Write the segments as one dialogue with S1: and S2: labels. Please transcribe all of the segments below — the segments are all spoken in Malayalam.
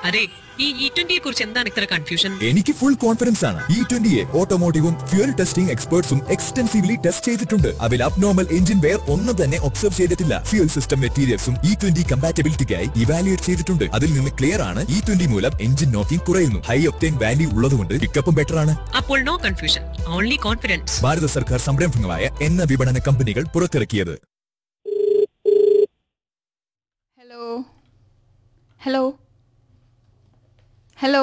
S1: അതെ ഈ ഇ ട്വന്റിയെ കുറിച്ച് എന്താണ് ഇത്ര കൺഫ്യൂഷൻ
S2: എനിക്ക് ഫുൾ കോൺഫിഡൻസ് ആണ് ഇ ട്വന്റിയെ ഓട്ടോമോട്ടീവും ഫ്യൂൽ ടെസ്റ്റിംഗ് എക്സ്പേർട്സും എക്സ്റ്റൻസീവ്ലി ടെസ്റ്റ് ചെയ്തിട്ടുണ്ട് അതിൽ അബ്നോർമൽ എഞ്ചിൻ വെയർ ഒന്നും തന്നെ ഒബ്സർവ് ചെയ്തിട്ടില്ല ഫ്യൂൽ സിസ്റ്റം മെറ്റീരിയൽസും ഇ ട്വന്റി കമ്പാറ്റബിലിറ്റിക്കായി ഇവാലുവേറ്റ് ചെയ്തിട്ടുണ്ട് അതിൽ നിന്ന് ക്ലിയർ ആണ് ഇ ട്വന്റി മൂലം എഞ്ചിൻ നോക്കിംഗ് കുറയുന്നു ഹൈ ഒപ്റ്റൈൻ വാല്യൂ ഉള്ളതുകൊണ്ട് പിക്കപ്പും ബെറ്റർ ആണ്
S1: അപ്പോൾ നോ കൺഫ്യൂഷൻ ഓൺലി കോൺഫിഡൻസ്
S2: ഭാരത സർക്കാർ സംരംഭങ്ങളായ എണ്ണ വിപണന കമ്പനികൾ പുറത്തിറക്കിയത്
S3: ഹലോ ഹലോ ഹലോ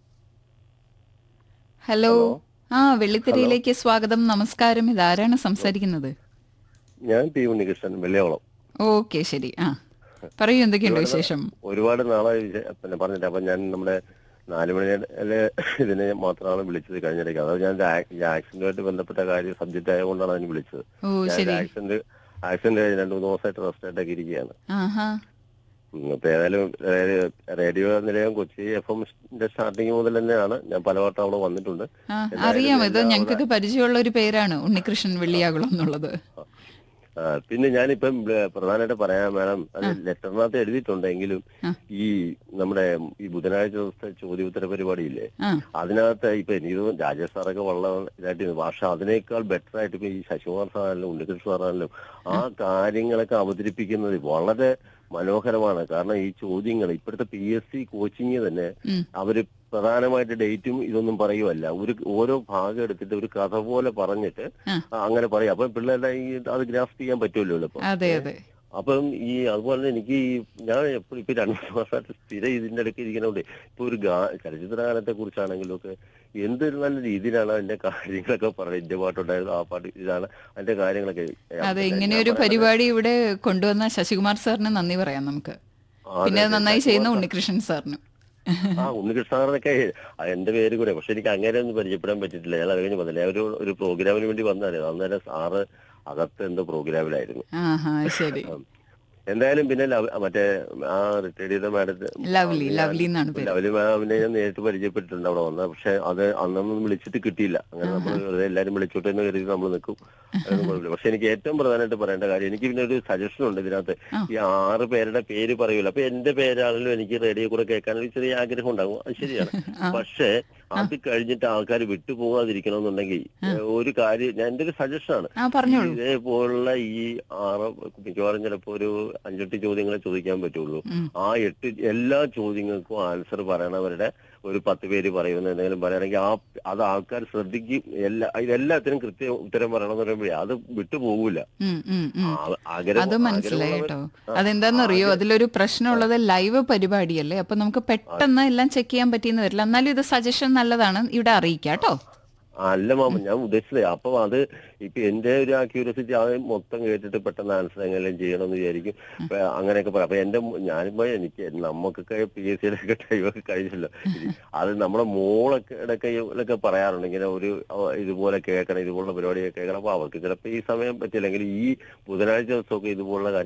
S3: ഹലോ ആ വെള്ളിത്തിരയിലേക്ക് സ്വാഗതം നമസ്കാരം ഇതാരാണ് സംസാരിക്കുന്നത്
S4: ഞാൻ പി ഉണ്ണികൃഷ്ണൻ വെള്ളിയോളം
S3: ഓക്കെ ശരി ആ പറയൂ എന്തൊക്കെയുണ്ട് വിശേഷം
S4: ഒരുപാട് നാളായി വിശേ- പിന്നെ പറഞ്ഞിട്ട് അപ്പൊ ഞാൻ നമ്മുടെ നാല് മണിയിലെ ഇതിനെ മാത്രമാണ് വിളിച്ചത് കഴിഞ്ഞിടയ്ക്ക് അത് ഞാൻ ആക്സിഡന്റുമായിട്ട് ബന്ധപ്പെട്ട കാര്യം സബ്ജക്റ്റ് ആയതുകൊണ്ടാണ് അതിന് വിളിച്ചത്
S3: ഓ ശരി
S4: ആക്സിഡന്റ് ആക്സിഡന്റ് കഴിഞ്ഞ് രണ്ടു മൂന്ന് ദിവസമായിട്ട് റെസ്റ്റ് ആയിട്ടൊക്കെ ഇരിക്കുകയാണ്
S3: ആഹാ
S4: ഉം, അപ്പൊ ഏതായാലും റേ- റേഡിയോ നിലയം കൊച്ചി എഫ് എമ്മിന്റെ സ്റ്റാർട്ടിങ് മുതൽ തന്നെയാണ് ഞാൻ പലവട്ടം അവിടെ വന്നിട്ടുണ്ട്
S3: ആ
S4: എന്തായാലും
S3: അറിയാം ഇത്
S4: എല്ലാം
S3: ഞങ്ങൾക്കൊക്കെ പരിചയമുള്ള ഒരു പേരാണ് ഉണ്ണികൃഷ്ണൻ വെള്ളിയാകുളം എന്നുള്ളത്
S4: ആ, പിന്നെ ഞാനിപ്പം ഏ, പ്രധാനമായിട്ട് പറയാൻ വേണം അത് ലെറ്ററിനകത്ത് എഴുതിയിട്ടുണ്ടെങ്കിലും
S3: ആ.
S4: ഈ നമ്മുടെ ഈ ബുധനാഴ്ച ദിവസത്തെ ചോദ്യോത്തര പരിപാടിയില്ലേ
S3: ആ
S4: അതിനകത്ത് ഇപ്പൊ എനിക്ക് തോന്നുന്നു രാജേഷ് സാറൊക്കെ വളരെ ഇതായിട്ട് ഇരുന്നു. പക്ഷെ അതിനേക്കാൾ ബെറ്റർ ആയിട്ട് ഇപ്പൊ ഈ ശശികുമാർ സാറാണെങ്കിലും ഉണ്ണികൃഷ്ണൻ സാറാണെങ്കിലും ആ കാര്യങ്ങളൊക്കെ അവതരിപ്പിക്കുന്നത് വളരെ മനോഹരമാണ് കാരണം ഈ ചോദ്യങ്ങൾ ഇപ്പോഴത്തെ പി എസ് സി കോച്ചിങ് തന്നെ
S3: ഉം.
S4: അവര് പ്രധാനമായിട്ട് ഡേറ്റും ഇതൊന്നും പറയുമല്ല ഒരു ഓരോ ഭാഗം എടുത്തിട്ട് ഒരു കഥ പോലെ പറഞ്ഞിട്ട്
S3: ആ.
S4: ആ, അങ്ങനെ പറയും അപ്പൊ പിള്ളേരുടെ ഈ അത് ഗ്രാസ്പ് ചെയ്യാൻ പറ്റുമല്ലോ എളുപ്പം
S3: അതെ അതെ
S4: അപ്പം ഈ അതുപോലെ തന്നെ എനിക്ക് ഈ ഞാൻ എപ്പോഴും ഇപ്പൊ രണ്ടു മാസമായിട്ട് സ്ഥിരം ഇതിന്റെ ഇടയ്ക്ക് ഇരിക്കണോണ്ട് ഇപ്പൊ ഒരു ഗാ ചലച്ചിത്ര ഗാനത്തെ കുറിച്ചാണെങ്കിലും ഒക്കെ എന്ത് നല്ല രീതിയിലാണ് അതിന്റെ കാര്യങ്ങളൊക്കെ പറയുന്നത് എന്റെ പാട്ടുണ്ടായിരുന്നു ആ പാട്ട് ഇതാണ് അതിന്റെ കാര്യങ്ങളൊക്കെ
S3: അതെ
S4: ഞാൻ
S3: ഇങ്ങനെ ഒരു
S4: പറയുന്നത്
S3: പരിപാടി ഇവിടെ കൊണ്ടുവന്ന ശശികുമാർ സാറിന് നന്ദി പറയാം നമുക്ക്
S4: ആ,
S3: പിന്നെ
S4: അതെ,
S3: നന്നായി
S4: അതെ.
S3: ചെയ്യുന്ന ഉണ്ണികൃഷ്ണൻ സാറിനും
S4: ആ ഉണ്ണികൃഷ്ണനൊക്കെ എന്റെ പേര് കൂടെ പക്ഷെ എനിക്ക് അങ്ങനെ ഒന്നും പരിചയപ്പെടാൻ പറ്റിയിട്ടില്ല ഞാൻ അത് കഴിഞ്ഞ് വന്നില്ല ഞാൻ ഒരു ഒരു പ്രോഗ്രാമിന് വേണ്ടി വന്നതായിരുന്നു അന്നേരം സാറ് അകത്ത് എന്തോ പ്രോഗ്രാമിലായിരുന്നു
S3: ആഹാ ശരി
S4: എന്തായാലും പിന്നെ ലവ്- മറ്റേ ആ റിട്ടയർഡ് ചെയ്ത മാഡത്തെ
S3: ലവ്ലി ലവ്ലി എന്നാണ് പേര്
S4: ലവലി മാമിനെ ഞാൻ നേരിട്ട് പരിചയപ്പെട്ടിട്ടുണ്ട് അവിടെ വന്ന പക്ഷെ അത് അന്നൊന്നും വിളിച്ചിട്ട് കിട്ടിയില്ല അങ്ങനെ നമ്മൾ വെറുതെ എല്ലാരും വിളിച്ചോട്ടെ എന്ന് കരുതി നമ്മൾ നിൽക്കും അതൊന്നും കുഴപ്പമില്ല പക്ഷെ എനിക്ക് ഏറ്റവും പ്രധാനമായിട്ട് പറയേണ്ട കാര്യം എനിക്ക് പിന്നെ ഒരു സജഷൻ ഉണ്ട് ഇതിനകത്ത്
S3: ആ.
S4: ഈ ആറ് പേരുടെ പേര് പറയൂല അപ്പൊ എന്റെ പേരാണെങ്കിലും എനിക്ക് റേഡിയോ കൂടെ കേൾക്കാൻ ഒരു ചെറിയ ആഗ്രഹം ഉണ്ടാകും അത് ശരിയാണ്
S3: ആ.
S4: പക്ഷേ അത് കഴിഞ്ഞിട്ട് ആൾക്കാർ വിട്ടുപോകാതിരിക്കണമെന്നുണ്ടെങ്കിൽ ഒരു കാര്യം ഞാൻ എന്റെ ഒരു സജഷനാണ്
S3: ആ പറഞ്ഞോളൂ
S4: ഇതേപോലുള്ള ഈ ആറ് മിക്കവാറും ചിലപ്പോ ഒരു അഞ്ചെട്ട് ചോദ്യങ്ങളെ ചോദിക്കാൻ പറ്റുള്ളൂ
S3: ഉം.
S4: ആ എട്ട് എല്ലാ ചോദ്യങ്ങൾക്കും ആൻസർ പറയണവരുടെ ഒരു പത്ത് പേര് പറയുന്ന എന്തെങ്കിലും പറയുകയാണെങ്കിൽ ആ അത് ആൾക്കാർ ശ്രദ്ധിക്കും എല്ലാ ഇതെല്ലാത്തിനും കൃത്യ ഉത്തരം പറയണമെന്ന് പറയുമ്പോഴേ അത് വിട്ടുപോകൂല
S3: ഉം, ഉം, ഉം.
S4: ആ- ആഗ്രഹം-
S3: അത് മനസ്സിലായി
S4: ആഗ്രഹമുള്ളവർ-
S3: കേട്ടോ
S4: ആ,
S3: അതെന്താണെന്നറിയോ
S4: ആഗ്രഹം-
S3: അതിലൊരു പ്രശ്നമുള്ളത് ലൈവ് പരിപാടിയല്ലേ അപ്പൊ നമുക്ക് പെട്ടെന്ന് എല്ലാം ചെക്ക് ചെയ്യാൻ പറ്റിയെന്ന് വരില്ല എന്നാലും ഇത് സജഷൻ നല്ലതാണ് ഇവിടെ അറിയിക്കാം കേട്ടോ
S4: അല്ല മാമ ഞാൻ ഉദ്ദേശിച്ചത് അപ്പൊ അത് ഇപ്പൊ എന്റെ ഒരു ആ ക്യൂരിയോസിറ്റി അത് മൊത്തം കേട്ടിട്ട് പെട്ടെന്ന് ആൻസർ എങ്ങനെയും ചെയ്യണമെന്ന് വിചാരിക്കും അപ്പൊ അങ്ങനെയൊക്കെ പറയാം അപ്പൊ എന്റെ മോ- ഞാനിപ്പോ എനിക്ക് നമുക്കൊക്കെ പി എസ് സിയിലൊക്കെ ടൈമൊക്കെ കഴിഞ്ഞല്ലോ ഇനി അത് നമ്മുടെ മോളൊക്കെ കയ്യിലൊക്കെ പറയാറുണ്ട് ഇങ്ങനെ ഒരു അഹ് ഇതുപോലെ കേൾക്കണം ഇതുപോലുള്ള പരിപാടിയൊക്കെ കേൾക്കണം അപ്പൊ അവർക്ക് ചിലപ്പോ ഈ സമയം പറ്റില്ലെങ്കിൽ ഈ ബുധനാഴ്ച ദിവസമൊക്കെ ഇതുപോലുള്ള